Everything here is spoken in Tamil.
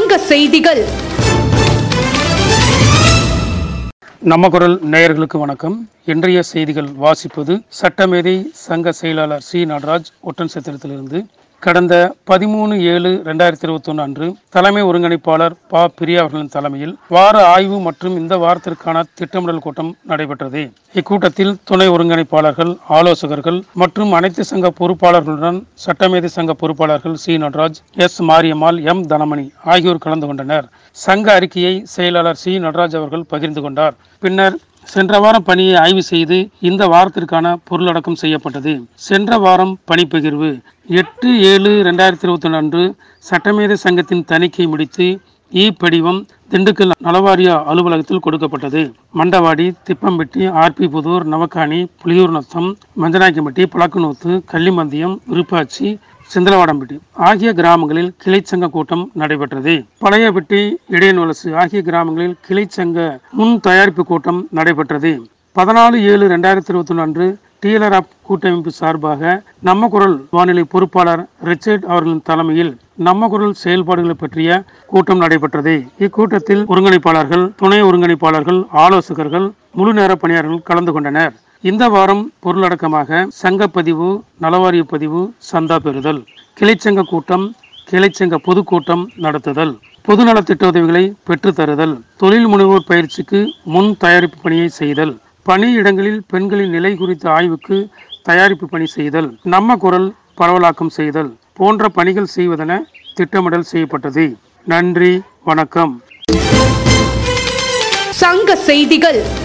சங்க செய்திகள் நம்ம குரல் நேயர்களுக்கு வணக்கம் இன்றைய செய்திகள் வாசிப்பது சட்டமேதை சங்க செயலாளர் சி நடராஜ் ஒட்டன் சத்திரத்திலிருந்து கடந்த பதிமூணு ஏழு ரெண்டாயிரத்தி இருபத்தொன்று அன்று தலைமை ஒருங்கிணைப்பாளர் ப பிரியா அவர்களின் தலைமையில் வார ஆய்வு மற்றும் இந்த வாரத்திற்கான திட்டமிடல் கூட்டம் நடைபெற்றது இக்கூட்டத்தில் துணை ஒருங்கிணைப்பாளர்கள் ஆலோசகர்கள் மற்றும் அனைத்து சங்க பொறுப்பாளர்களுடன் சட்டமேதை சங்க பொறுப்பாளர்கள் C Nataraj S Mariyammal M Dhanamani ஆகியோர் கலந்து கொண்டனர் சங்க அறிக்கையை செயலாளர் சி நடராஜ் அவர்கள் பகிர்ந்து கொண்டார் பின்னர் சென்ற வாரம் பணியை ஆய்வு செய்து இந்த வாரத்திற்கான பொருளடக்கம் செய்யப்பட்டது சென்ற வாரம் பணிப்பகிர்வு எட்டு ஏழு ரெண்டாயிரத்தி இருபத்தி ஒன்று அன்று சட்டமேதை சங்கத்தின் தணிக்கை முடித்து இ படிவம் திண்டுக்கல் நலவாரிய அலுவலகத்தில் கொடுக்கப்பட்டது மண்டவாடி திப்பம்பட்டி ஆர்பி புதூர் நவக்காணி புலியூர் நத்தம் மஞ்சனாக்கிம்பட்டி பழக்குநூத்து கள்ளிமந்தியம் விருப்பாச்சி சிந்தலவாடம்பட்டி ஆகிய கிராமங்களில் கிளைச்சங்க கூட்டம் நடைபெற்றது பழையபட்டி இடையன்வலசு ஆகிய கிராமங்களில் கிளைச்சங்க முன் தயாரிப்பு கூட்டம் நடைபெற்றது பதினாலு ஏழு ரெண்டாயிரத்தி இருபத்தி ஒன்று அன்று டீலர் ஆப் கூட்டமைப்பு சார்பாக நம்ம குரல் வானிலை பொறுப்பாளர் ரிச்சர்ட் அவர்களின் தலைமையில் நம்ம குரல் செயல்பாடுகளை பற்றிய கூட்டம் நடைபெற்றது இக்கூட்டத்தில் ஒருங்கிணைப்பாளர்கள் துணை ஒருங்கிணைப்பாளர்கள் ஆலோசகர்கள் முழு நேர பணியாளர்கள் கலந்து கொண்டனர் இந்த வாரம் பொருளடக்கமாக சங்கப்பதிவு நலவாரிய பதிவு சந்தா பெறுதல் கிளைச்சங்க கூட்டம் கிளைச்சங்க பொதுக்கூட்டம் நடத்துதல் பொதுநல திட்ட உதவிகளை பெற்றுத் தருதல் தொழில் முனைவோர் பயிற்சிக்கு முன் தயாரிப்பு பணியை செய்தல் பணியிடங்களில் பெண்களின் நிலை குறித்த ஆய்வுக்கு தயாரிப்பு பணி செய்தல் நம்ம குரல் பரவலாக்கம் செய்தல் போன்ற பணிகள் செய்வதென திட்டமிடல் செய்யப்பட்டது நன்றி வணக்கம் சங்க செய்திகள்